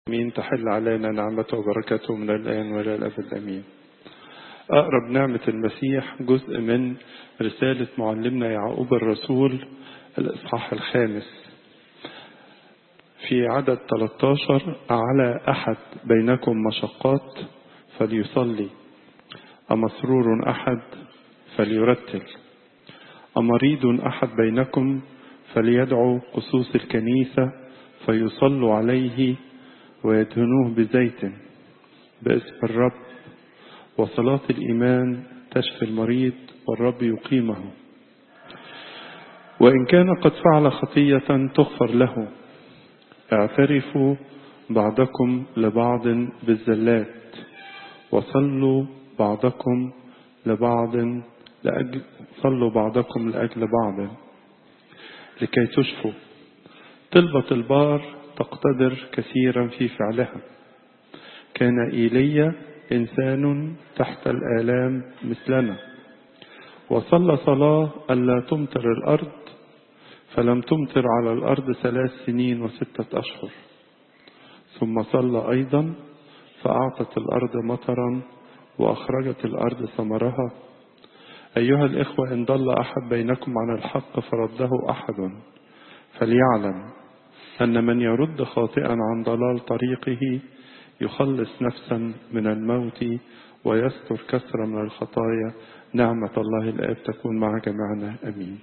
مين تحل علينا نعمته وبركته من الآن وإلى الأبد أمين أقرب نعمة المسيح جزء من رسالة معلمنا يعقوب الرسول الإصحاح الخامس في عدد 13 على أحد بينكم مشقات فليصلي أمسرور أحد فليرتل أمريض أحد بينكم فليدعو قصوص الكنيسة فيصلوا عليه ويدهنوه بزيت باسم الرب وصلاة الإيمان تشفي المريض والرب يقيمه وإن كان قد فعل خطية تغفر له اعترفوا بعضكم لبعض بالزلات وصلوا بعضكم لبعض لأجل صلوا بعضكم لأجل بعض لكي تشفوا طلبة البار تقتدر كثيرا في فعلها كان إيليا إنسان تحت الآلام مثلنا وصلى صلاة ألا تمطر الأرض فلم تمطر على الأرض ثلاث سنين وستة أشهر ثم صلى أيضا فأعطت الأرض مطرا وأخرجت الأرض ثمرها أيها الإخوة إن ضل أحد بينكم عن الحق فرده أحد فليعلم أن من يرد خاطئا عن ضلال طريقه يخلص نفسا من الموت ويستر كثرة من الخطايا نعمة الله الآب تكون مع جميعنا أمين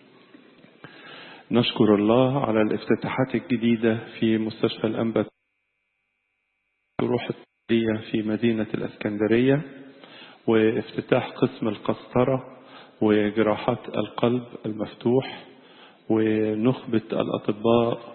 نشكر الله على الافتتاحات الجديدة في مستشفى الأنبت روح الطبية في مدينة الأسكندرية وافتتاح قسم القسطرة وجراحات القلب المفتوح ونخبة الأطباء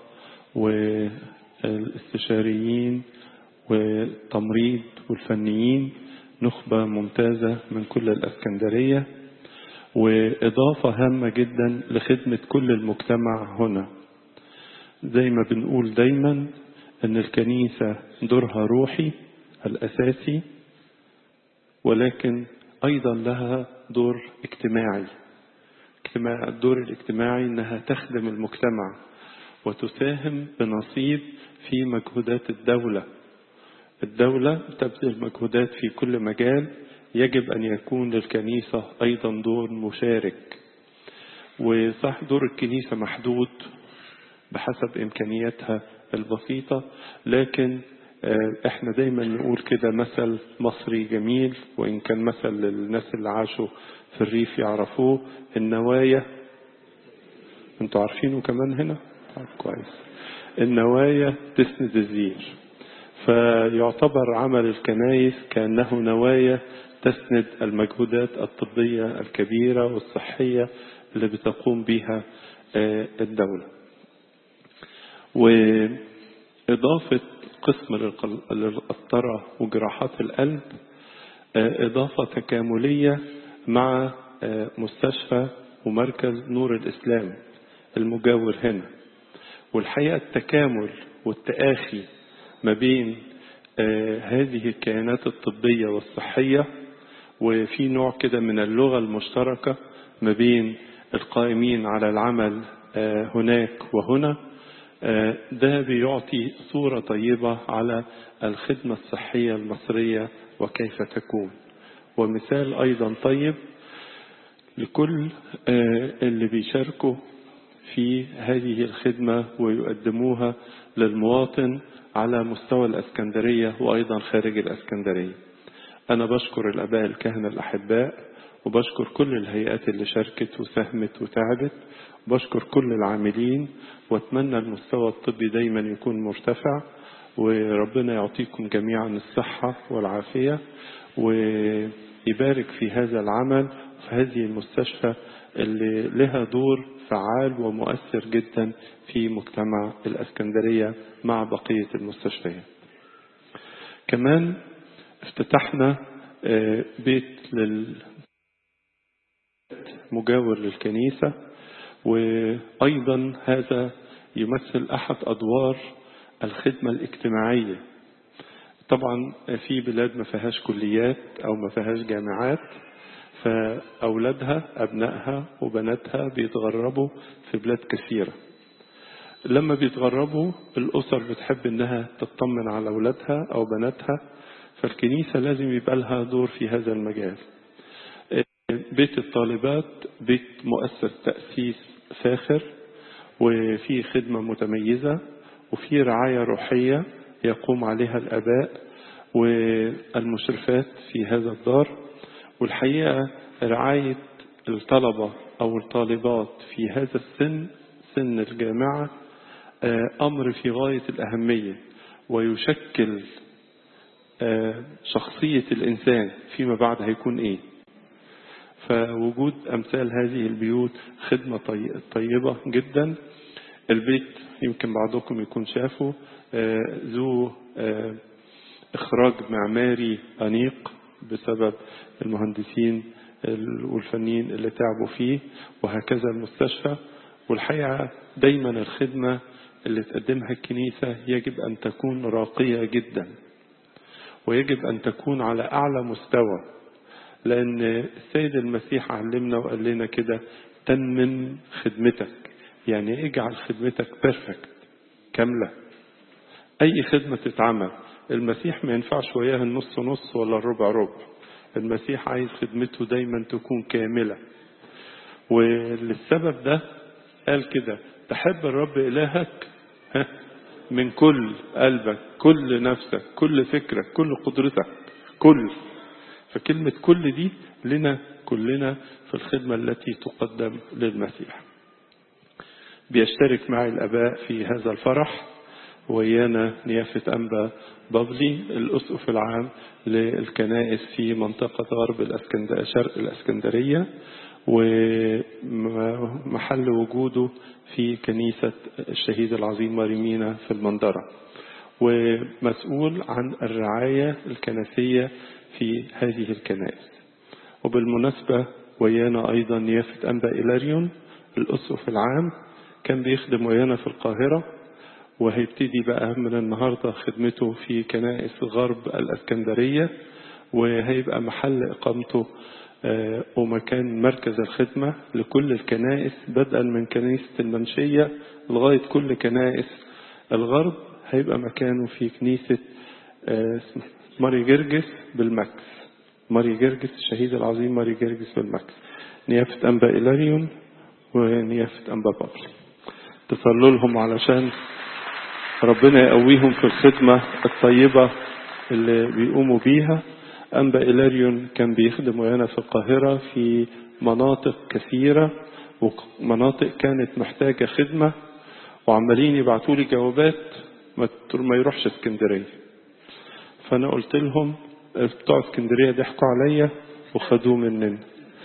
والاستشاريين والتمريض والفنيين نخبة ممتازة من كل الأسكندرية وإضافة هامة جدا لخدمة كل المجتمع هنا زي ما بنقول دايما أن الكنيسة دورها روحي الأساسي ولكن أيضا لها دور اجتماعي الدور الاجتماعي أنها تخدم المجتمع وتساهم بنصيب في مجهودات الدولة الدولة تبذل مجهودات في كل مجال يجب أن يكون للكنيسة أيضا دور مشارك وصح دور الكنيسة محدود بحسب إمكانياتها البسيطة لكن احنا دايما نقول كده مثل مصري جميل وإن كان مثل للناس اللي عاشوا في الريف يعرفوه النوايا انتوا عارفينه كمان هنا طيب كويس النوايا تسند الزير فيعتبر عمل الكنايس كأنه نوايا تسند المجهودات الطبية الكبيرة والصحية اللي بتقوم بها الدولة وإضافة قسم للقسطرة وجراحات القلب إضافة تكاملية مع مستشفى ومركز نور الإسلام المجاور هنا والحقيقة التكامل والتآخي ما بين هذه الكيانات الطبية والصحية وفي نوع كده من اللغة المشتركة ما بين القائمين على العمل هناك وهنا ده بيعطي صورة طيبة على الخدمة الصحية المصرية وكيف تكون ومثال أيضا طيب لكل اللي بيشاركوا في هذه الخدمة ويقدموها للمواطن على مستوى الأسكندرية وأيضا خارج الأسكندرية أنا بشكر الأباء الكهنة الأحباء وبشكر كل الهيئات اللي شاركت وساهمت وتعبت بشكر كل العاملين واتمنى المستوى الطبي دايما يكون مرتفع وربنا يعطيكم جميعا الصحة والعافية ويبارك في هذا العمل في هذه المستشفى اللي لها دور فعال ومؤثر جدا في مجتمع الأسكندرية مع بقية المستشفيات كمان افتتحنا بيت لل مجاور للكنيسة وأيضا هذا يمثل أحد أدوار الخدمة الاجتماعية طبعا في بلاد ما فيهاش كليات أو ما فيهاش جامعات فأولادها أبنائها وبناتها بيتغربوا في بلاد كثيرة لما بيتغربوا الأسر بتحب إنها تطمن على أولادها أو بناتها فالكنيسة لازم يبقى لها دور في هذا المجال بيت الطالبات بيت مؤسس تأسيس فاخر وفي خدمة متميزة وفي رعاية روحية يقوم عليها الآباء والمشرفات في هذا الدار والحقيقة رعاية الطلبة أو الطالبات في هذا السن سن الجامعة أمر في غاية الأهمية ويشكل شخصية الإنسان فيما بعد هيكون إيه فوجود أمثال هذه البيوت خدمة طيبة جدا البيت يمكن بعضكم يكون شافه ذو إخراج معماري أنيق بسبب المهندسين والفنيين اللي تعبوا فيه وهكذا المستشفى والحقيقة دايما الخدمة اللي تقدمها الكنيسة يجب أن تكون راقية جدا ويجب أن تكون على أعلى مستوى لأن السيد المسيح علمنا وقال لنا كده تمم خدمتك يعني اجعل خدمتك بيرفكت كاملة أي خدمة تتعمل المسيح ما ينفعش وياها النص نص ولا الربع ربع المسيح عايز خدمته دايما تكون كاملة وللسبب ده قال كده تحب الرب إلهك من كل قلبك كل نفسك كل فكرك كل قدرتك كل فكلمة كل دي لنا كلنا في الخدمة التي تقدم للمسيح بيشترك معي الأباء في هذا الفرح ويانا نيافة أنبا بابلي الأسقف العام للكنائس في منطقة غرب الأسكندرية شرق الأسكندرية ومحل وجوده في كنيسة الشهيد العظيم ماريمينا في المندرة ومسؤول عن الرعاية الكنسية في هذه الكنائس وبالمناسبة ويانا أيضا نيافة أنبا إلاريون الأسقف العام كان بيخدم ويانا في القاهرة وهيبتدي بقى من النهاردة خدمته في كنائس غرب الأسكندرية وهيبقى محل إقامته ومكان مركز الخدمة لكل الكنائس بدءا من كنيسة المنشية لغاية كل كنائس الغرب هيبقى مكانه في كنيسة ماري جرجس بالمكس ماري جرجس الشهيد العظيم ماري جرجس بالمكس نيافة أنبا إلاريون ونيافة أنبا بابل تصلوا لهم علشان ربنا يقويهم في الخدمة الطيبة اللي بيقوموا بيها أنبا إلاريون كان بيخدم ويانا في القاهرة في مناطق كثيرة ومناطق كانت محتاجة خدمة وعمالين يبعتوا لي جوابات ما يروحش اسكندرية فأنا قلت لهم بتوع اسكندرية ضحكوا عليا وخدوه مننا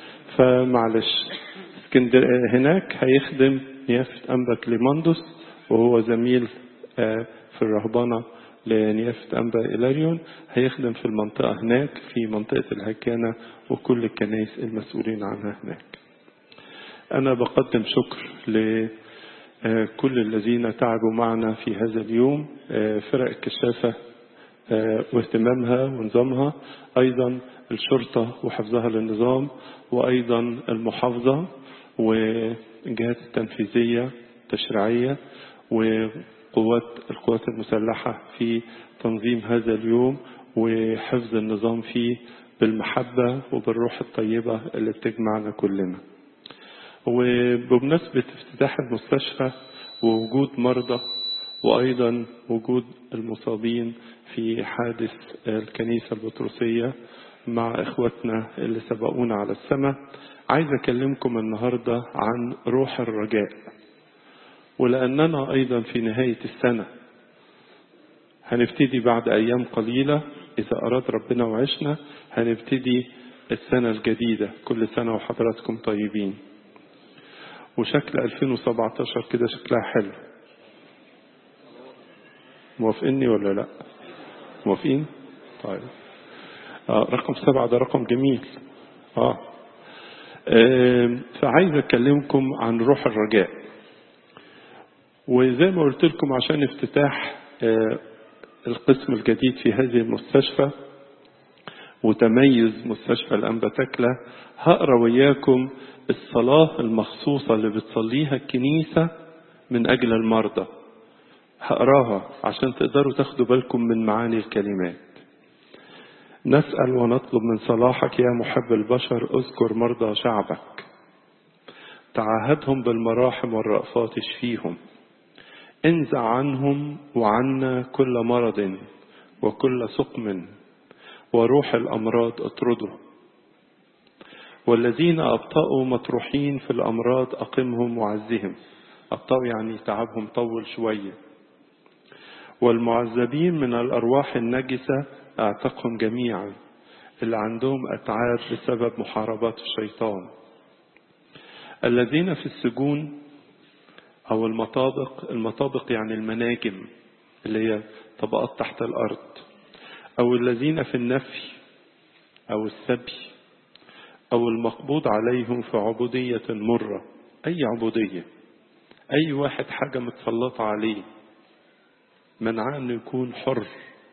فمعلش اسكندر هناك هيخدم نيافة أنبا كليماندوس وهو زميل في الرهبنة لنيافة أنبا إلاريون هيخدم في المنطقة هناك في منطقة الهكانة وكل الكنائس المسؤولين عنها هناك أنا بقدم شكر لكل الذين تعبوا معنا في هذا اليوم فرق الكشافة واهتمامها ونظامها أيضا الشرطة وحفظها للنظام وأيضا المحافظة والجهات التنفيذية التشريعية وقوات القوات المسلحة في تنظيم هذا اليوم وحفظ النظام فيه بالمحبة وبالروح الطيبة اللي بتجمعنا كلنا وبمناسبة افتتاح المستشفى ووجود مرضى وأيضا وجود المصابين في حادث الكنيسة البطرسية مع إخوتنا اللي سبقونا على السماء عايز أكلمكم النهاردة عن روح الرجاء ولأننا أيضا في نهاية السنة هنبتدي بعد أيام قليلة إذا أراد ربنا وعشنا هنبتدي السنة الجديدة كل سنة وحضراتكم طيبين وشكل 2017 كده شكلها حلو موافقيني ولا لا موافقين طيب آه رقم سبعة ده رقم جميل آه. آه فعايز أكلمكم عن روح الرجاء وزي ما قلت لكم عشان افتتاح آه القسم الجديد في هذه المستشفى وتميز مستشفى الأنبا تكلة هقرا وياكم الصلاة المخصوصة اللي بتصليها الكنيسة من أجل المرضى هقراها عشان تقدروا تاخدوا بالكم من معاني الكلمات نسأل ونطلب من صلاحك يا محب البشر اذكر مرضى شعبك تعاهدهم بالمراحم والرأفات اشفيهم انزع عنهم وعنا كل مرض وكل سقم وروح الأمراض اطرده والذين أبطأوا مطروحين في الأمراض أقمهم وعزهم أبطأوا يعني تعبهم طول شوية والمعذبين من الأرواح النجسة اعتقهم جميعا اللي عندهم أتعاب بسبب محاربات الشيطان الذين في السجون أو المطابق المطابق يعني المناجم اللي هي طبقات تحت الأرض أو الذين في النفي أو السبي أو المقبوض عليهم في عبودية مرة أي عبودية أي واحد حاجة متسلطة عليه منعاه أنه يكون حر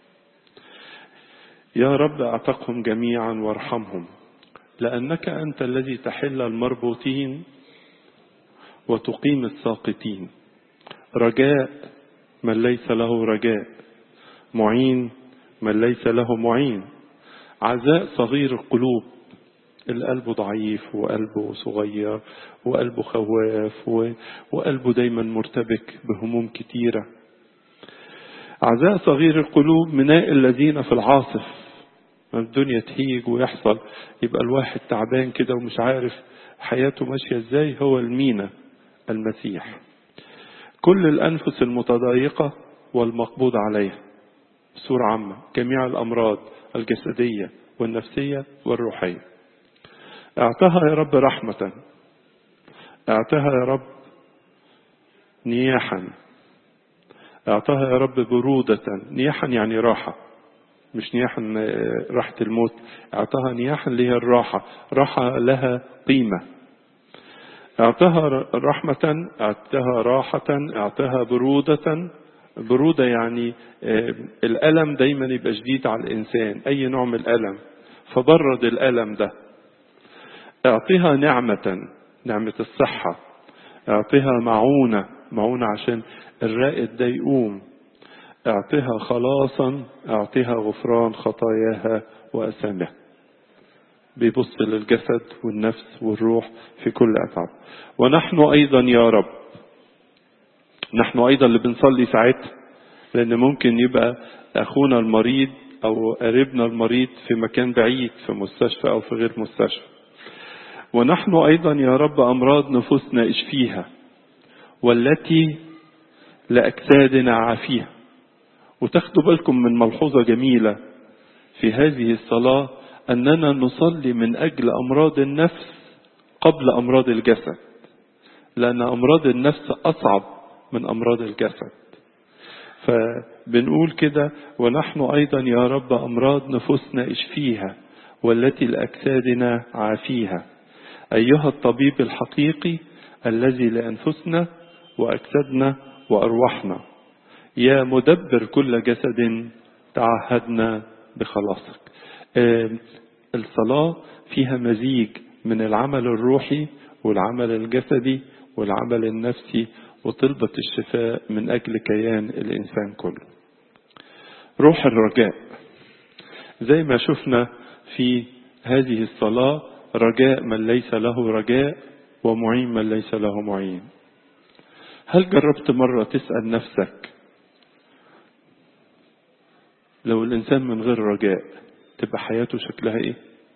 يا رب اعتقهم جميعا وارحمهم لأنك أنت الذي تحل المربوطين وتقيم الساقطين رجاء من ليس له رجاء معين من ليس له معين عزاء صغير القلوب القلب ضعيف وقلبه صغير وقلبه خواف وقلبه دايما مرتبك بهموم كتيرة عزاء صغير القلوب مناء الذين في العاصف الدنيا تهيج ويحصل يبقى الواحد تعبان كده ومش عارف حياته ماشية ازاي هو المينا المسيح كل الأنفس المتضايقة والمقبوض عليها بصورة عامة جميع الأمراض الجسدية والنفسية والروحية اعطها يا رب رحمة اعطها يا رب نياحا اعطها يا رب برودة نياحا يعني راحة مش نياحا راحة الموت اعطها نياحا اللي هي الراحة راحة لها قيمة اعطها رحمة اعطها راحة اعطها برودة برودة يعني الألم دايما يبقى شديد على الإنسان أي نوع من الألم فبرد الألم ده اعطيها نعمة نعمة الصحة اعطيها معونة معونة عشان الرائد ده يقوم اعطيها خلاصا اعطيها غفران خطاياها وأسامها بيبص للجسد والنفس والروح في كل أتعب ونحن أيضا يا رب نحن أيضا اللي بنصلي ساعتها لأن ممكن يبقى أخونا المريض أو قريبنا المريض في مكان بعيد في مستشفى أو في غير مستشفى ونحن أيضا يا رب أمراض نفوسنا اشفيها والتي لأجسادنا عافيها وتاخدوا بالكم من ملحوظة جميلة في هذه الصلاة أننا نصلي من أجل أمراض النفس قبل أمراض الجسد لأن أمراض النفس أصعب من أمراض الجسد فبنقول كده ونحن أيضا يا رب أمراض نفوسنا اشفيها والتي لأجسادنا عافيها أيها الطبيب الحقيقي الذي لأنفسنا وأجسادنا وأرواحنا يا مدبر كل جسد تعهدنا بخلاصك الصلاة فيها مزيج من العمل الروحي والعمل الجسدي والعمل النفسي وطلبة الشفاء من أجل كيان الإنسان كله روح الرجاء زي ما شفنا في هذه الصلاة رجاء من ليس له رجاء ومعين من ليس له معين هل جربت مرة تسأل نفسك لو الإنسان من غير رجاء تبقى حياته شكلها إيه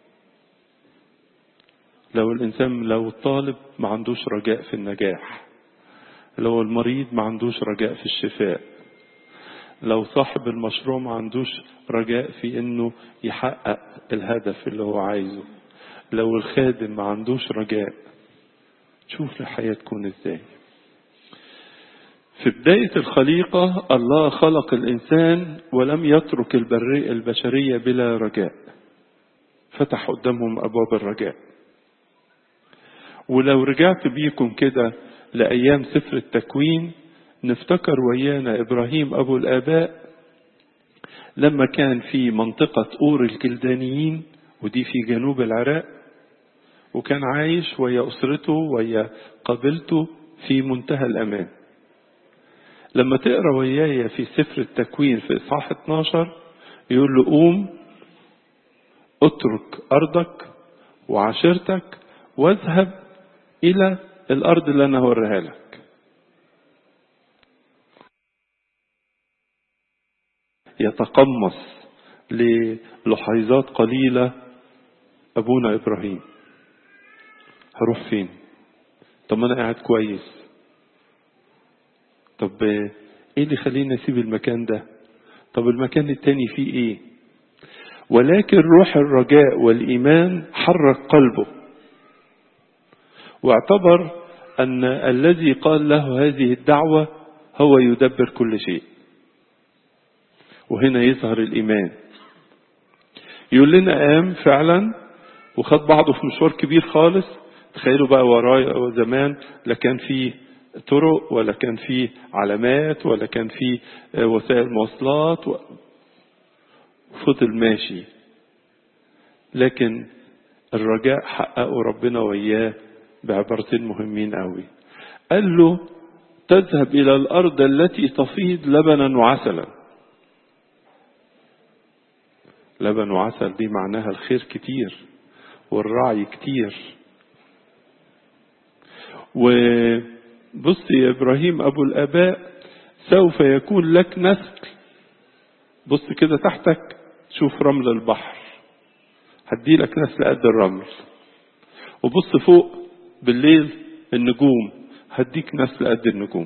لو الإنسان لو الطالب ما عندوش رجاء في النجاح لو المريض ما عندوش رجاء في الشفاء لو صاحب المشروع ما عندوش رجاء في انه يحقق الهدف اللي هو عايزه لو الخادم ما عندوش رجاء شوف الحياة تكون ازاي في بداية الخليقة الله خلق الإنسان ولم يترك البرية البشرية بلا رجاء فتح قدامهم أبواب الرجاء ولو رجعت بيكم كده لأيام سفر التكوين نفتكر ويانا إبراهيم أبو الآباء لما كان في منطقة أور الكلدانيين ودي في جنوب العراق وكان عايش ويا أسرته ويا قبيلته في منتهى الأمان لما تقرا وياي في سفر التكوين في اصحاح 12 يقول له قوم اترك ارضك وعشيرتك واذهب الى الارض اللي انا هوريها لك يتقمص للحظات قليله ابونا ابراهيم هروح فين طب ما انا قاعد كويس طب ايه اللي يخليني اسيب المكان ده طب المكان التاني فيه ايه ولكن روح الرجاء والايمان حرك قلبه واعتبر ان الذي قال له هذه الدعوه هو يدبر كل شيء وهنا يظهر الايمان يقول لنا قام فعلا وخد بعضه في مشوار كبير خالص تخيلوا بقى ورايا زمان لا كان فيه طرق ولا كان فيه علامات ولا كان فيه وسائل مواصلات و... فضل ماشي لكن الرجاء حققه ربنا وياه بعبارتين مهمين قوي قال له تذهب إلى الأرض التي تفيض لبنا وعسلا لبن وعسل دي معناها الخير كتير والرعي كتير وبص يا إبراهيم أبو الآباء سوف يكون لك نسل بص كده تحتك شوف رمل البحر هدي لك نسل قد الرمل وبص فوق بالليل النجوم هديك نسل قد النجوم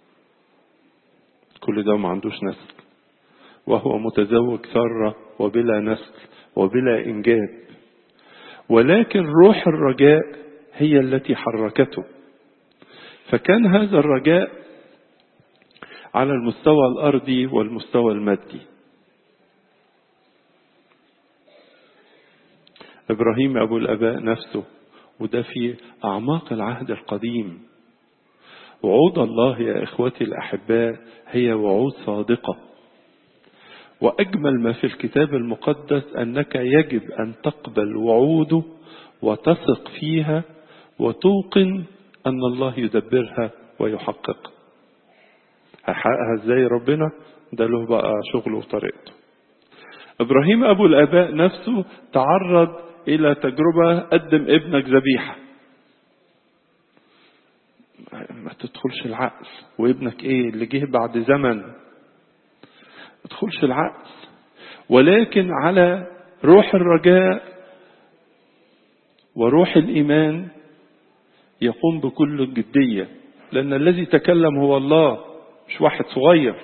كل ده ما عندوش نسل وهو متزوج ثرة وبلا نسل وبلا إنجاب ولكن روح الرجاء هي التي حركته فكان هذا الرجاء على المستوى الأرضي والمستوى المادي إبراهيم أبو الآباء نفسه وده في أعماق العهد القديم وعود الله يا إخوتي الأحباء هي وعود صادقة وأجمل ما في الكتاب المقدس أنك يجب أن تقبل وعوده وتثق فيها وتوقن أن الله يدبرها ويحققها هيحققها ازاي ربنا ده له بقى شغله وطريقته ابراهيم ابو الاباء نفسه تعرض الى تجربه قدم ابنك ذبيحه ما تدخلش العقل وابنك ايه اللي جه بعد زمن ما تدخلش العقل ولكن على روح الرجاء وروح الايمان يقوم بكل جديه لان الذي تكلم هو الله مش واحد صغير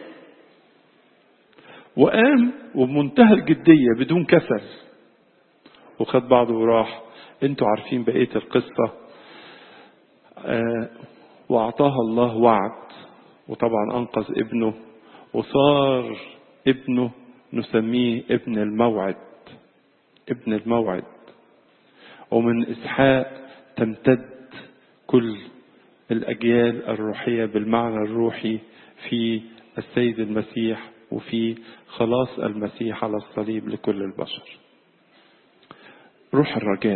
وقام وبمنتهى الجدية بدون كسل وخد بعضه وراح انتوا عارفين بقية القصة آه وأعطاها الله وعد وطبعا أنقذ ابنه وصار ابنه نسميه ابن الموعد ابن الموعد ومن إسحاق تمتد كل الأجيال الروحية بالمعنى الروحي في السيد المسيح وفي خلاص المسيح على الصليب لكل البشر روح الرجاء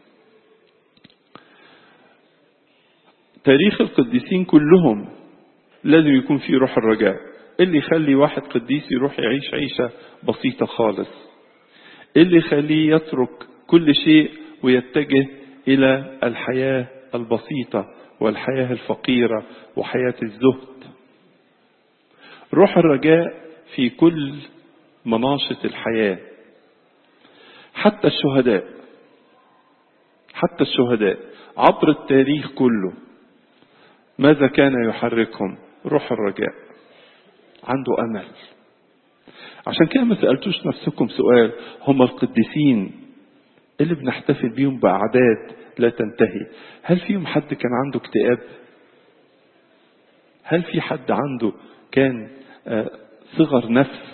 تاريخ القديسين كلهم لازم يكون في روح الرجاء اللي يخلي واحد قديس يروح يعيش عيشة بسيطة خالص اللي يخليه يترك كل شيء ويتجه إلى الحياة البسيطة والحياة الفقيرة وحياة الزهد روح الرجاء في كل مناشط الحياة حتى الشهداء حتى الشهداء عبر التاريخ كله ماذا كان يحركهم روح الرجاء عنده أمل عشان كده ما سألتوش نفسكم سؤال هم القديسين اللي بنحتفل بيهم بأعداد لا تنتهي هل فيهم حد كان عنده اكتئاب هل في حد عنده كان صغر نفس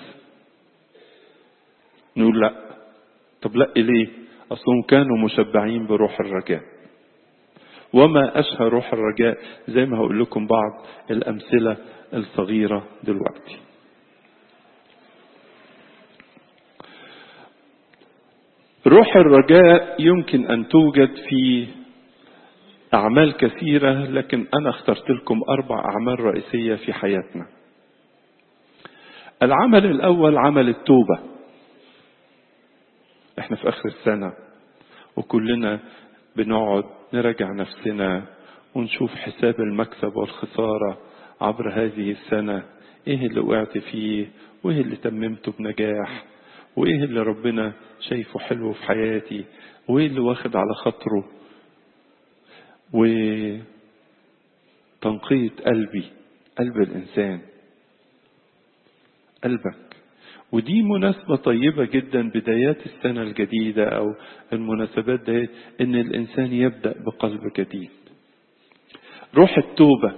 نقول لا طب لا ليه اصلهم كانوا مشبعين بروح الرجاء وما اشهى روح الرجاء زي ما هقول لكم بعض الامثله الصغيره دلوقتي روح الرجاء يمكن ان توجد في اعمال كثيره لكن انا اخترت لكم اربع اعمال رئيسيه في حياتنا العمل الأول عمل التوبة احنا في آخر السنة وكلنا بنقعد نراجع نفسنا ونشوف حساب المكسب والخسارة عبر هذه السنة ايه اللي وقعت فيه وايه اللي تممته بنجاح وايه اللي ربنا شايفه حلو في حياتي وايه اللي واخد على خاطره وتنقية قلبي قلب الإنسان قلبك ودي مناسبة طيبة جدا بدايات السنة الجديدة أو المناسبات ديت إن الإنسان يبدأ بقلب جديد روح التوبة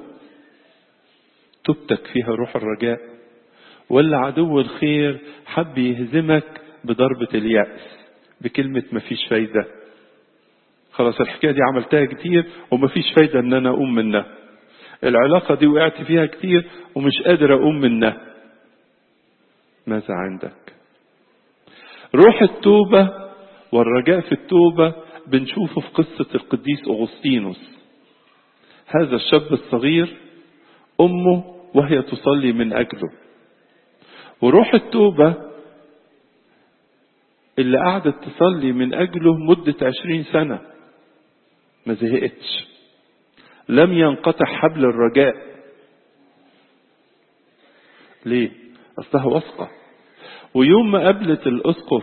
توبتك فيها روح الرجاء ولا عدو الخير حب يهزمك بضربة اليأس بكلمة مفيش فايدة خلاص الحكاية دي عملتها كتير ومفيش فايدة ان انا اقوم منها العلاقة دي وقعت فيها كتير ومش قادر اقوم منها ماذا عندك روح التوبة والرجاء في التوبة بنشوفه في قصة القديس أغسطينوس هذا الشاب الصغير أمه وهي تصلي من أجله وروح التوبة اللي قعدت تصلي من أجله مدة عشرين سنة ما زهقتش لم ينقطع حبل الرجاء ليه أصلها واثقة ويوم ما قابلت الأسقف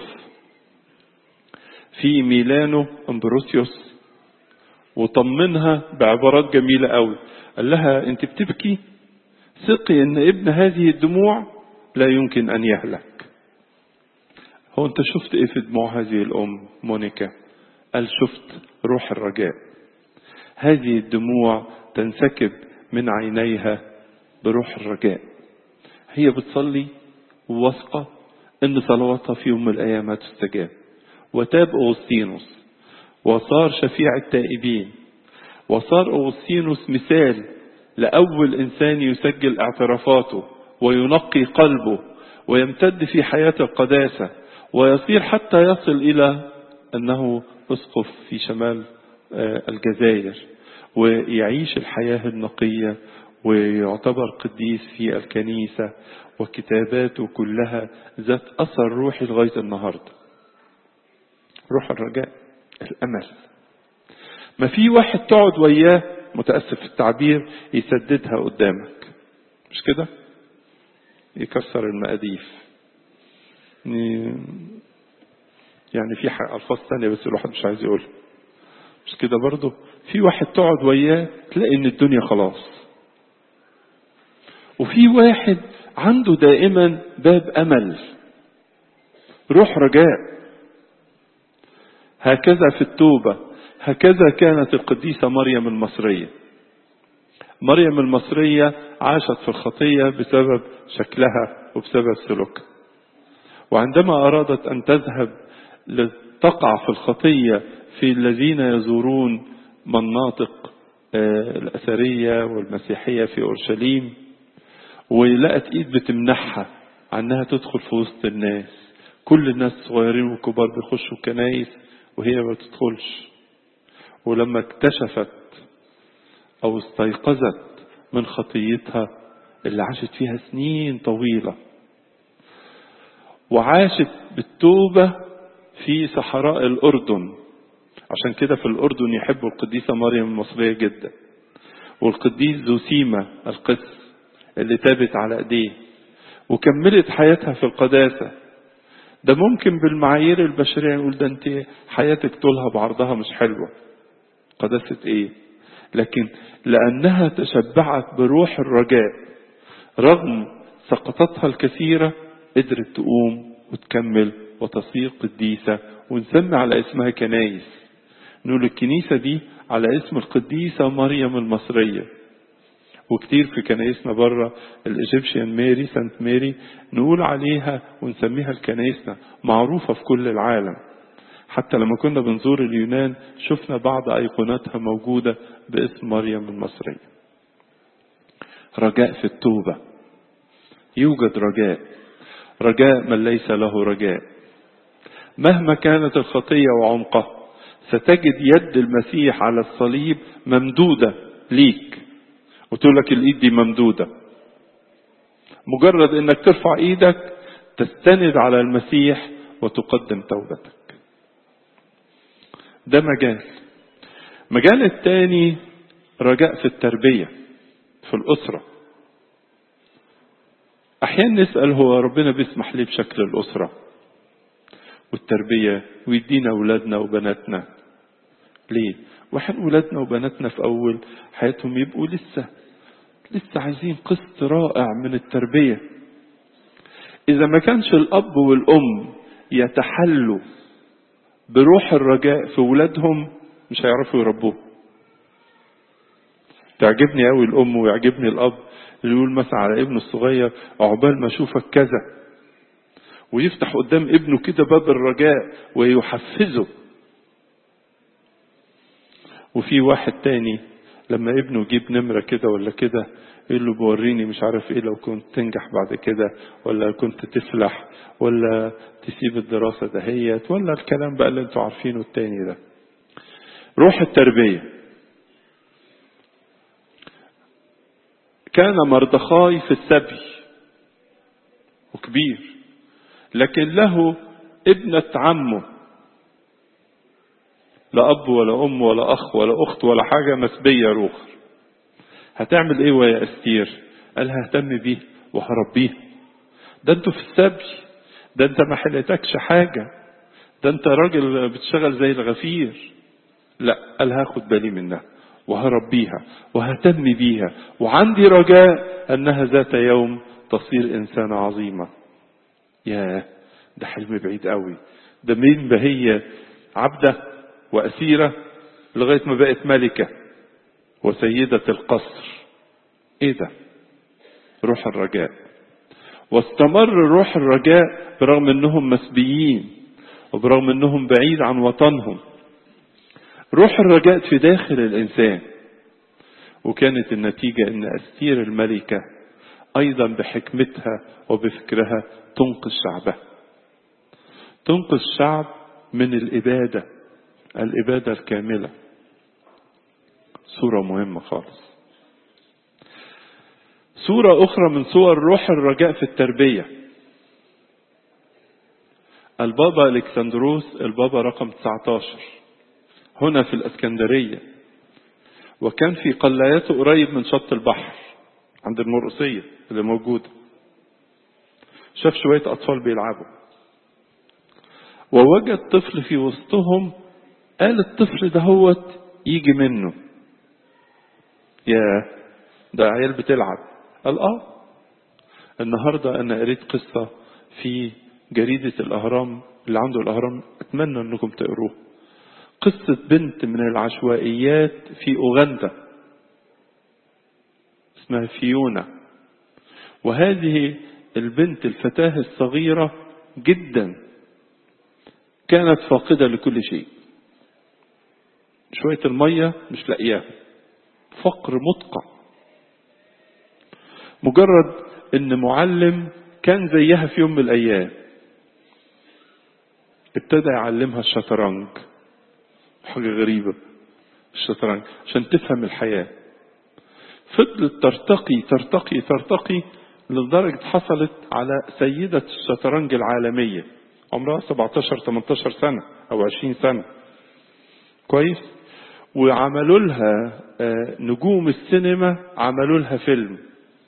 في ميلانو أمبروسيوس وطمنها بعبارات جميلة قوي قال لها أنت بتبكي ثقي أن ابن هذه الدموع لا يمكن أن يهلك هو أنت شفت إيه في دموع هذه الأم مونيكا قال شفت روح الرجاء هذه الدموع تنسكب من عينيها بروح الرجاء هي بتصلي وواثقة ان صلواتها في يوم من الايام هتستجاب وتاب اغسطينوس وصار شفيع التائبين وصار اغسطينوس مثال لاول انسان يسجل اعترافاته وينقي قلبه ويمتد في حياة القداسة ويصير حتى يصل الى انه اسقف في شمال الجزائر ويعيش الحياة النقية ويعتبر قديس في الكنيسة وكتاباته كلها ذات أثر روحي لغاية النهاردة روح الرجاء الأمل ما في واحد تقعد وياه متأسف في التعبير يسددها قدامك مش كده يكسر المقاديف يعني في ألفاظ تانية بس الواحد مش عايز يقولها مش كده برضه في واحد تقعد وياه تلاقي ان الدنيا خلاص وفي واحد عنده دائما باب امل روح رجاء هكذا في التوبه هكذا كانت القديسه مريم المصريه مريم المصريه عاشت في الخطيه بسبب شكلها وبسبب سلوكها وعندما ارادت ان تذهب لتقع في الخطيه في الذين يزورون مناطق الأثرية والمسيحية في أورشليم ولقت إيد بتمنحها عنها تدخل في وسط الناس كل الناس صغيرين وكبار بيخشوا كنايس وهي ما تدخلش ولما اكتشفت أو استيقظت من خطيتها اللي عاشت فيها سنين طويلة وعاشت بالتوبة في صحراء الأردن عشان كده في الأردن يحبوا القديسة مريم المصرية جدا والقديس زوسيما القس اللي تابت على ايديه وكملت حياتها في القداسة ده ممكن بالمعايير البشرية نقول ده انت حياتك طولها بعرضها مش حلوة قداسة ايه لكن لأنها تشبعت بروح الرجاء رغم سقطتها الكثيرة قدرت تقوم وتكمل وتصير قديسة ونسمي على اسمها كنايس نقول الكنيسة دي على اسم القديسة مريم المصرية وكتير في كنايسنا بره الايجيبشن ماري سانت ماري نقول عليها ونسميها الكنايسنا معروفة في كل العالم حتى لما كنا بنزور اليونان شفنا بعض أيقوناتها موجودة باسم مريم المصرية رجاء في التوبة يوجد رجاء رجاء من ليس له رجاء مهما كانت الخطية وعمقها ستجد يد المسيح على الصليب ممدودة ليك وتقول لك الايد دي ممدودة مجرد انك ترفع ايدك تستند على المسيح وتقدم توبتك ده مجال مجال التاني رجاء في التربية في الأسرة أحيانا نسأل هو ربنا بيسمح ليه بشكل الأسرة والتربية ويدينا أولادنا وبناتنا ليه؟ واحد أولادنا وبناتنا في أول حياتهم يبقوا لسه لسه عايزين قسط رائع من التربية إذا ما كانش الأب والأم يتحلوا بروح الرجاء في ولادهم مش هيعرفوا يربوه تعجبني قوي الأم ويعجبني الأب اللي يقول مثلا على ابنه الصغير عقبال ما أشوفك كذا ويفتح قدام ابنه كده باب الرجاء ويحفزه وفي واحد تاني لما ابنه يجيب نمرة كده ولا كده يقول له بوريني مش عارف ايه لو كنت تنجح بعد كده ولا كنت تفلح ولا تسيب الدراسة دهيت ولا الكلام بقى اللي انتوا عارفينه التاني ده روح التربية كان مردخاي في السبي وكبير لكن له ابنة عمه لا أب ولا أم ولا أخ ولا أخت ولا حاجة مسبية روخر هتعمل إيه ويا أستير قال ههتم بيه وهربيه ده انتوا في السبي ده انت ما حلتكش حاجة ده انت راجل بتشتغل زي الغفير لا قال هاخد بالي منها وهربيها وهتم بيها وعندي رجاء أنها ذات يوم تصير إنسانة عظيمة ياه ده حلم بعيد قوي ده مين هي عبدة وأسيرة لغاية ما بقت ملكة وسيدة القصر ايه ده روح الرجاء واستمر روح الرجاء برغم انهم مسبيين وبرغم انهم بعيد عن وطنهم روح الرجاء في داخل الانسان وكانت النتيجة ان استير الملكة ايضا بحكمتها وبفكرها تنقذ شعبها تنقذ الشعب من الابادة الابادة الكاملة صورة مهمة خالص صورة أخرى من صور روح الرجاء في التربية البابا الكسندروس البابا رقم 19 هنا في الاسكندرية وكان في قلاياته قريب من شط البحر عند المرقسية اللي موجودة شاف شوية أطفال بيلعبوا ووجد طفل في وسطهم قال الطفل دهوت يجي منه يا ده عيال بتلعب قال اه النهارده انا قريت قصه في جريده الاهرام اللي عنده الاهرام اتمنى انكم تقروه قصه بنت من العشوائيات في اوغندا اسمها فيونا وهذه البنت الفتاه الصغيره جدا كانت فاقده لكل شيء شويه الميه مش لاقياها فقر مدقع مجرد ان معلم كان زيها في يوم من الايام ابتدى يعلمها الشطرنج حاجة غريبة الشطرنج عشان تفهم الحياة فضلت ترتقي ترتقي ترتقي لدرجة حصلت على سيدة الشطرنج العالمية عمرها 17 18 سنة أو 20 سنة كويس وعملوا لها نجوم السينما عملوا لها فيلم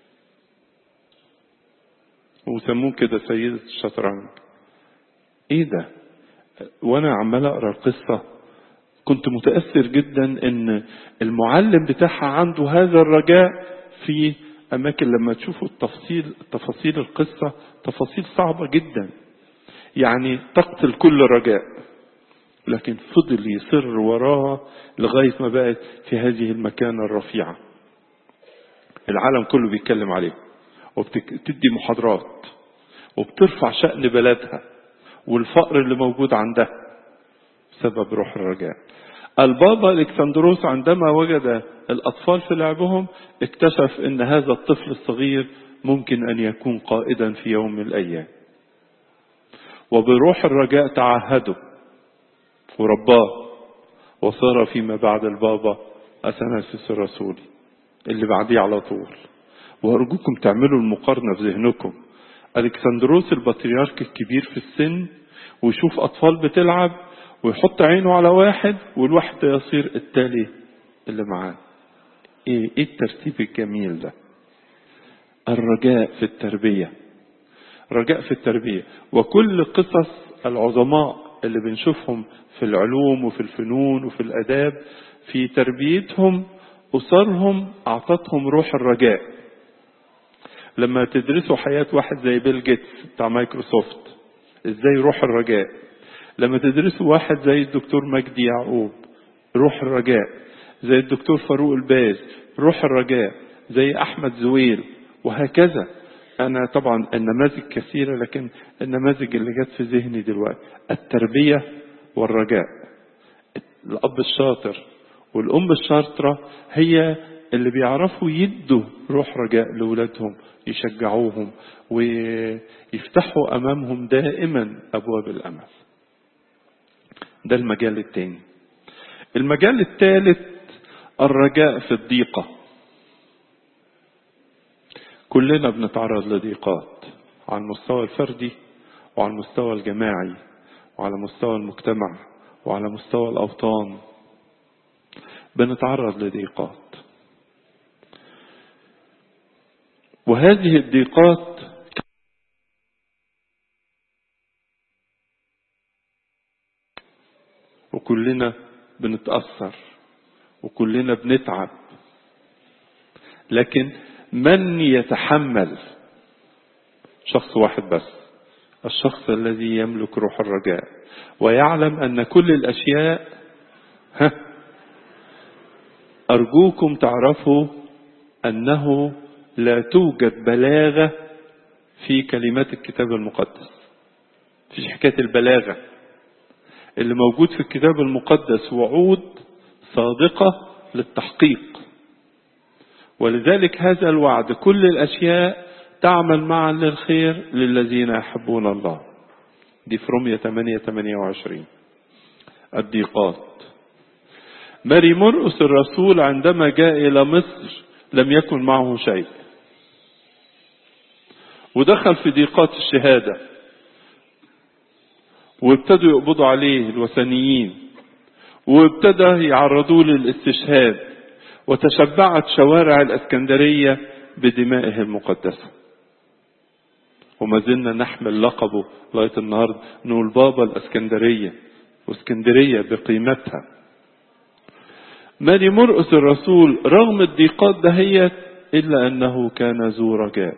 وسموه كده سيدة الشطرنج ايه ده وانا عمال اقرا القصة كنت متأثر جدا ان المعلم بتاعها عنده هذا الرجاء في اماكن لما تشوفوا التفصيل تفاصيل القصة تفاصيل صعبة جدا يعني تقتل كل رجاء لكن فضل يصر وراها لغاية ما بقت في هذه المكانة الرفيعة العالم كله بيتكلم عليه وبتدي محاضرات وبترفع شأن بلدها والفقر اللي موجود عندها بسبب روح الرجاء البابا الكسندروس عندما وجد الأطفال في لعبهم اكتشف أن هذا الطفل الصغير ممكن أن يكون قائدا في يوم من الأيام وبروح الرجاء تعهده ورباه وصار فيما بعد البابا أثناسيس الرسولي اللي بعديه على طول وأرجوكم تعملوا المقارنة في ذهنكم ألكسندروس البطريرك الكبير في السن ويشوف أطفال بتلعب ويحط عينه على واحد والواحد يصير التالي اللي معاه ايه ايه الترتيب الجميل ده الرجاء في التربية رجاء في التربية وكل قصص العظماء اللي بنشوفهم في العلوم وفي الفنون وفي الآداب في تربيتهم أسرهم أعطتهم روح الرجاء لما تدرسوا حياة واحد زي بيل جيتس بتاع مايكروسوفت ازاي روح الرجاء لما تدرسوا واحد زي الدكتور مجدي يعقوب روح الرجاء زي الدكتور فاروق الباز روح الرجاء زي أحمد زويل وهكذا أنا طبعا النماذج كثيرة لكن النماذج اللي جت في ذهني دلوقتي التربية والرجاء الأب الشاطر والأم الشاطرة هي اللي بيعرفوا يدوا روح رجاء لأولادهم يشجعوهم ويفتحوا أمامهم دائما أبواب الأمل ده المجال الثاني المجال الثالث الرجاء في الضيقة كلنا بنتعرض لضيقات على المستوى الفردي وعلى المستوى الجماعي وعلى مستوى المجتمع وعلى مستوى الأوطان بنتعرض لضيقات وهذه الضيقات وكلنا بنتأثر وكلنا بنتعب لكن من يتحمل شخص واحد بس الشخص الذي يملك روح الرجاء ويعلم أن كل الأشياء ها أرجوكم تعرفوا أنه لا توجد بلاغة في كلمات الكتاب المقدس فيش حكاية البلاغة اللي موجود في الكتاب المقدس وعود صادقة للتحقيق ولذلك هذا الوعد كل الأشياء تعمل معا للخير للذين يحبون الله دي في رومية 8 28 الضيقات ماري مرقس الرسول عندما جاء إلى مصر لم يكن معه شيء ودخل في ضيقات الشهادة وابتدوا يقبضوا عليه الوثنيين وابتدى يعرضوه للاستشهاد وتشبعت شوارع الاسكندرية بدمائه المقدسة وما زلنا نحمل لقبه لغاية النهاردة نقول بابا الاسكندرية واسكندرية بقيمتها ماري مرقس الرسول رغم الضيقات دهيت إلا أنه كان ذو رجاء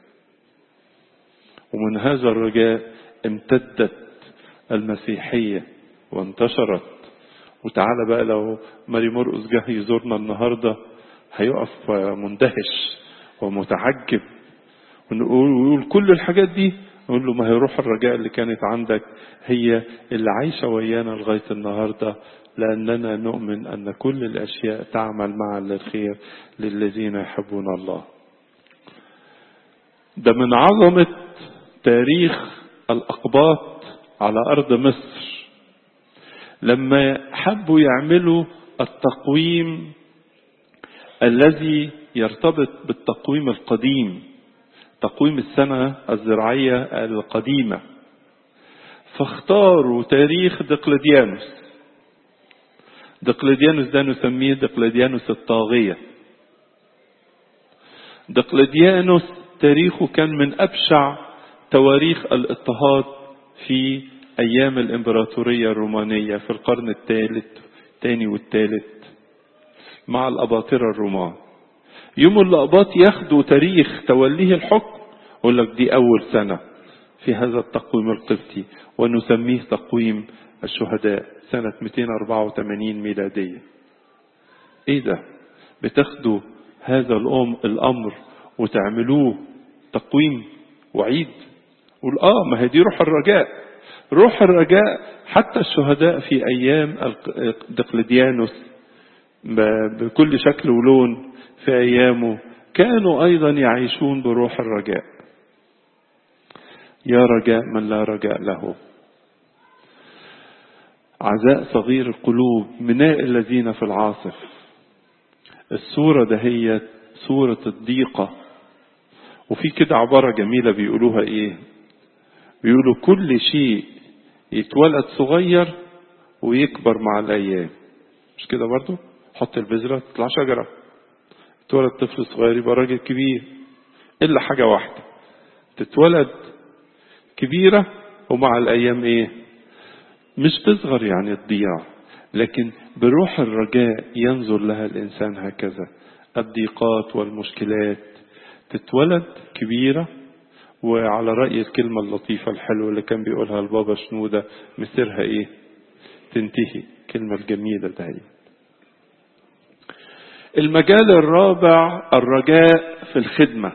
ومن هذا الرجاء امتدت المسيحية وانتشرت وتعالى بقى لو ماري مرقس جه يزورنا النهاردة هيقف مندهش ومتعجب ونقول ويقول كل الحاجات دي نقول له ما هي روح الرجاء اللي كانت عندك هي اللي عايشة ويانا لغاية النهاردة لأننا نؤمن أن كل الأشياء تعمل معا للخير للذين يحبون الله ده من عظمة تاريخ الأقباط على أرض مصر لما حبوا يعملوا التقويم الذي يرتبط بالتقويم القديم تقويم السنة الزراعية القديمة فاختاروا تاريخ دقلديانوس دقلديانوس ده نسميه دقلديانوس الطاغية دقلديانوس تاريخه كان من أبشع تواريخ الاضطهاد في أيام الإمبراطورية الرومانية في القرن الثالث الثاني والثالث مع الأباطرة الرومان يوم الأقباط ياخدوا تاريخ توليه الحكم يقول لك دي أول سنة في هذا التقويم القبطي ونسميه تقويم الشهداء سنة 284 ميلادية ايه ده بتاخدوا هذا الأم الأمر وتعملوه تقويم وعيد قول اه ما هي دي روح الرجاء روح الرجاء حتى الشهداء في أيام دقلديانوس بكل شكل ولون في أيامه كانوا أيضا يعيشون بروح الرجاء يا رجاء من لا رجاء له عزاء صغير القلوب مناء الذين في العاصف الصورة ده هي صورة الضيقة وفي كده عبارة جميلة بيقولوها ايه بيقولوا كل شيء يتولد صغير ويكبر مع الأيام مش كده برضو حط البذرة تطلع شجرة تتولد طفل صغير يبقى راجل كبير إلا حاجة واحدة تتولد كبيرة ومع الأيام إيه مش تصغر يعني تضيع لكن بروح الرجاء ينظر لها الإنسان هكذا الضيقات والمشكلات تتولد كبيرة وعلى رأي الكلمة اللطيفة الحلوة اللي كان بيقولها البابا شنودة مصيرها ايه تنتهي الكلمة الجميلة دهي المجال الرابع الرجاء في الخدمة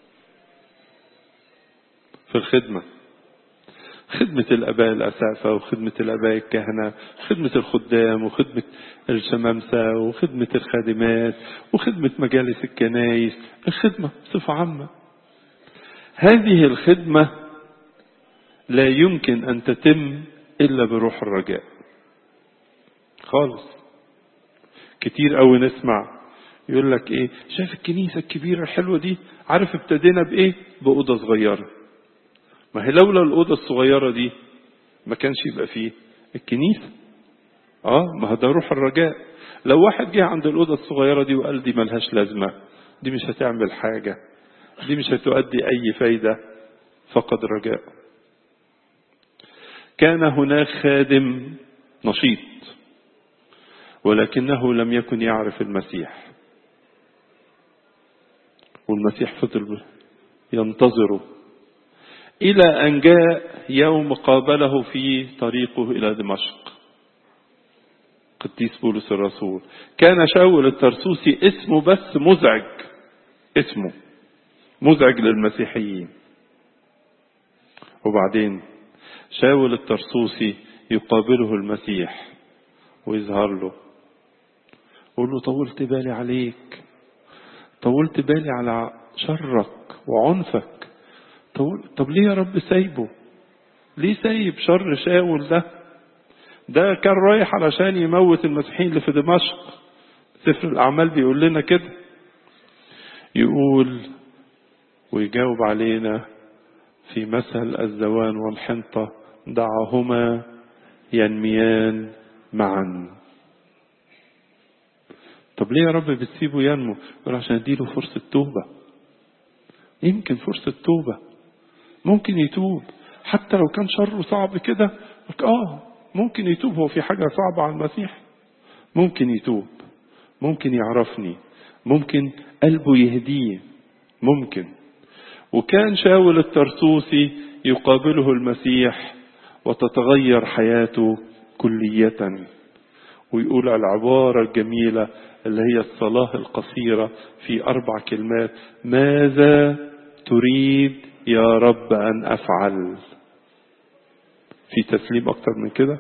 في الخدمة خدمة الآباء الأسافة وخدمة الآباء الكهنة خدمة الخدام وخدمة الشمامسة وخدمة الخادمات وخدمة مجالس الكنايس الخدمة بصفة عامة هذه الخدمة لا يمكن أن تتم إلا بروح الرجاء خالص كتير قوي نسمع يقول لك ايه شايف الكنيسة الكبيرة الحلوة دي عارف ابتدينا بايه بأوضة صغيرة ما هي لولا الأوضة الصغيرة دي ما كانش يبقى فيه الكنيسة اه ما ده روح الرجاء لو واحد جه عند الأوضة الصغيرة دي وقال دي ملهاش لازمة دي مش هتعمل حاجة دي مش هتؤدي أي فايدة فقد رجاء كان هناك خادم نشيط ولكنه لم يكن يعرف المسيح والمسيح فضل ينتظره إلى أن جاء يوم قابله في طريقه إلى دمشق قديس بولس الرسول كان شاول الترسوسي اسمه بس مزعج اسمه مزعج للمسيحيين وبعدين شاول الترسوسي يقابله المسيح ويظهر له يقول له طولت بالي عليك طولت بالي على شرك وعنفك طول طب ليه يا رب سايبه ليه سايب شر شاول ده ده كان رايح علشان يموت المسيحيين اللي في دمشق سفر الأعمال بيقول لنا كده يقول ويجاوب علينا في مثل الزوان والحنطة دعهما ينميان معا طب ليه يا رب بتسيبه ينمو يقول عشان اديله فرصة توبة يمكن فرصة توبة ممكن يتوب حتى لو كان شره صعب كده اه ممكن يتوب هو في حاجة صعبة على المسيح ممكن يتوب ممكن يعرفني ممكن قلبه يهديه ممكن وكان شاول الترسوسي يقابله المسيح وتتغير حياته كلية ويقول العبارة الجميلة اللي هي الصلاة القصيرة في أربع كلمات ماذا تريد يا رب أن أفعل في تسليم أكتر من كده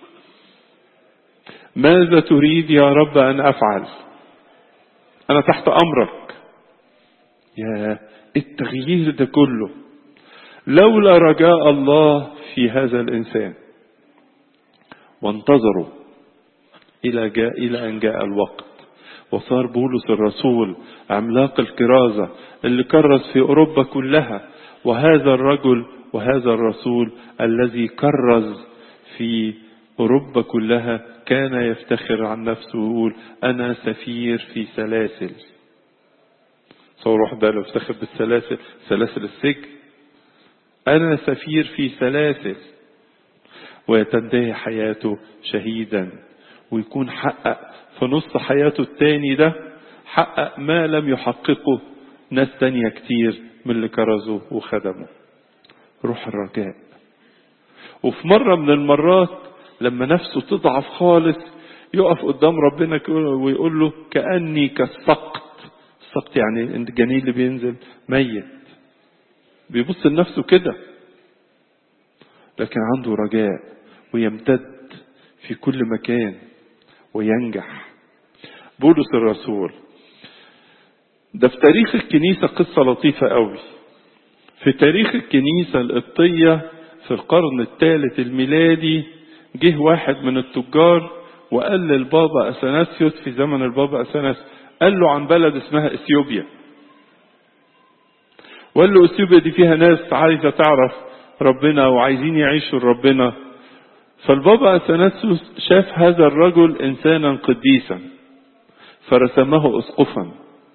ماذا تريد يا رب أن أفعل أنا تحت أمرك يا التغيير ده كله لولا رجاء الله في هذا الإنسان وانتظروا إلى جاء إلى أن جاء الوقت وصار بولس الرسول عملاق الكرازة اللي كرز في أوروبا كلها وهذا الرجل وهذا الرسول الذي كرز في أوروبا كلها كان يفتخر عن نفسه ويقول أنا سفير في سلاسل صور واحد بقى يفتخر بالسلاسل سلاسل السجن أنا سفير في سلاسل ويتنتهي حياته شهيدا ويكون حقق في نص حياته التاني ده حقق ما لم يحققه ناس تانية كتير من اللي كرزوا وخدموا روح الرجاء وفي مرة من المرات لما نفسه تضعف خالص يقف قدام ربنا ويقول له كأني كالسقط السقط يعني الجنين اللي بينزل ميت بيبص لنفسه كده لكن عنده رجاء ويمتد في كل مكان وينجح بولس الرسول ده في تاريخ الكنيسة قصة لطيفة قوي في تاريخ الكنيسة القبطية في القرن الثالث الميلادي جه واحد من التجار وقال للبابا أثناسيوس في زمن البابا أثناس قال له عن بلد اسمها اثيوبيا وقال له اثيوبيا دي فيها ناس عايزه تعرف ربنا وعايزين يعيشوا ربنا فالبابا اثناسوس شاف هذا الرجل انسانا قديسا فرسمه اسقفا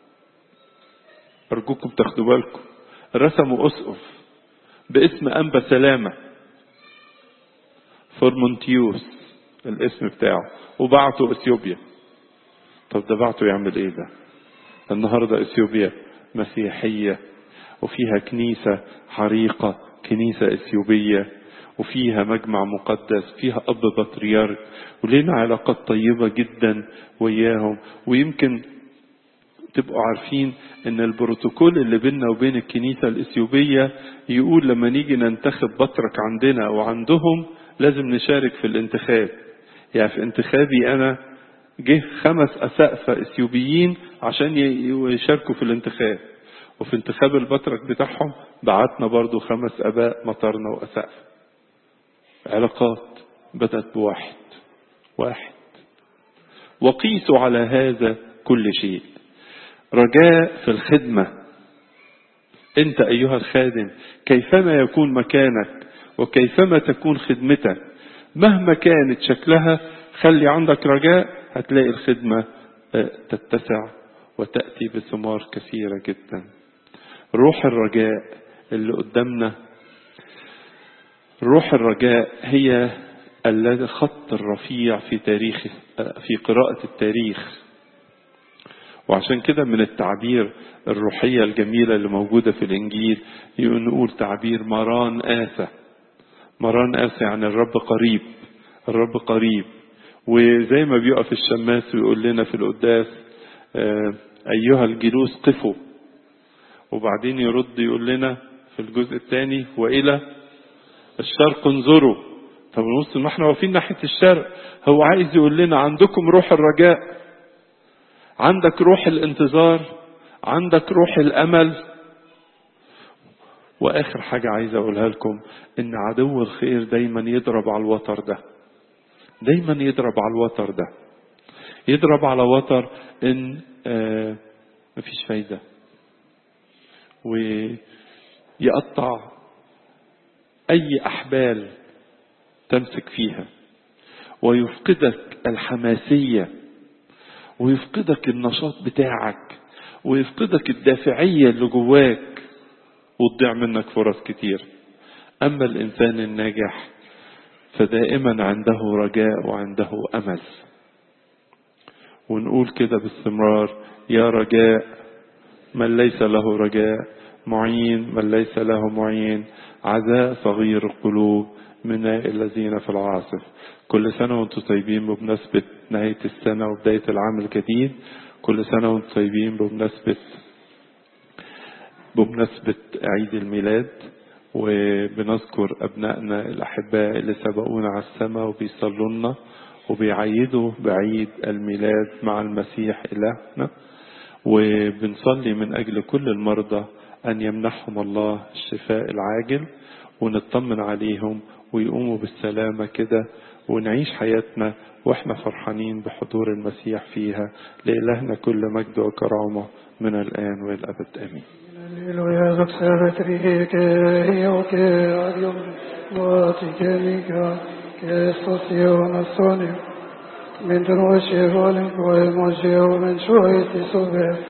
ارجوكم تاخدوا بالكم رسموا اسقف باسم انبا سلامه فورمونتيوس الاسم بتاعه وبعته اثيوبيا طب ده بعته يعمل ايه ده النهارده اثيوبيا مسيحيه وفيها كنيسه عريقه كنيسه اثيوبيه وفيها مجمع مقدس فيها اب بطريرك ولينا علاقات طيبه جدا وياهم ويمكن تبقوا عارفين ان البروتوكول اللي بيننا وبين الكنيسه الاثيوبيه يقول لما نيجي ننتخب بطرك عندنا وعندهم لازم نشارك في الانتخاب يعني في انتخابي انا جه خمس اسقفه اثيوبيين عشان يشاركوا في الانتخاب وفي انتخاب البطرك بتاعهم بعتنا برضو خمس اباء مطرنا واسقفه علاقات بدات بواحد واحد وقيسوا على هذا كل شيء رجاء في الخدمه انت ايها الخادم كيفما يكون مكانك وكيفما تكون خدمتك مهما كانت شكلها خلي عندك رجاء هتلاقي الخدمة تتسع وتأتي بثمار كثيرة جدا روح الرجاء اللي قدامنا روح الرجاء هي الخط الرفيع في تاريخ في قراءة التاريخ وعشان كده من التعبير الروحية الجميلة اللي موجودة في الإنجيل نقول تعبير مران آسى مران آسى يعني الرب قريب الرب قريب وزي ما بيقف الشماس ويقول لنا في القداس أيها الجلوس قفوا وبعدين يرد يقول لنا في الجزء الثاني وإلى الشرق انظروا طب نبص ما احنا واقفين ناحية الشرق هو عايز يقول لنا عندكم روح الرجاء عندك روح الانتظار عندك روح الأمل واخر حاجة عايز اقولها لكم ان عدو الخير دايما يضرب على الوتر ده دايما يضرب على الوتر ده يضرب على وتر ان آه مفيش فايدة ويقطع اي احبال تمسك فيها ويفقدك الحماسية ويفقدك النشاط بتاعك ويفقدك الدافعية اللي جواك وتضيع منك فرص كتير أما الإنسان الناجح فدائما عنده رجاء وعنده أمل ونقول كده باستمرار يا رجاء من ليس له رجاء معين من ليس له معين عزاء صغير القلوب من الذين في العاصف كل سنة وانتم طيبين بمناسبة نهاية السنة وبداية العام الجديد كل سنة وانتم طيبين بمناسبة بمناسبة عيد الميلاد وبنذكر أبنائنا الأحباء اللي سبقونا على السماء وبيصلوا لنا وبيعيدوا بعيد الميلاد مع المسيح إلهنا وبنصلي من أجل كل المرضى أن يمنحهم الله الشفاء العاجل ونطمن عليهم ويقوموا بالسلامة كده ونعيش حياتنا واحنا فرحانين بحضور المسيح فيها لإلهنا كل مجد وكرامة من الآن والأبد آمين Aleluya, doxavetri, que rio, que adiós, voti, que miga, que socio, sonio, mentre noi ci volen, poi mo ci o men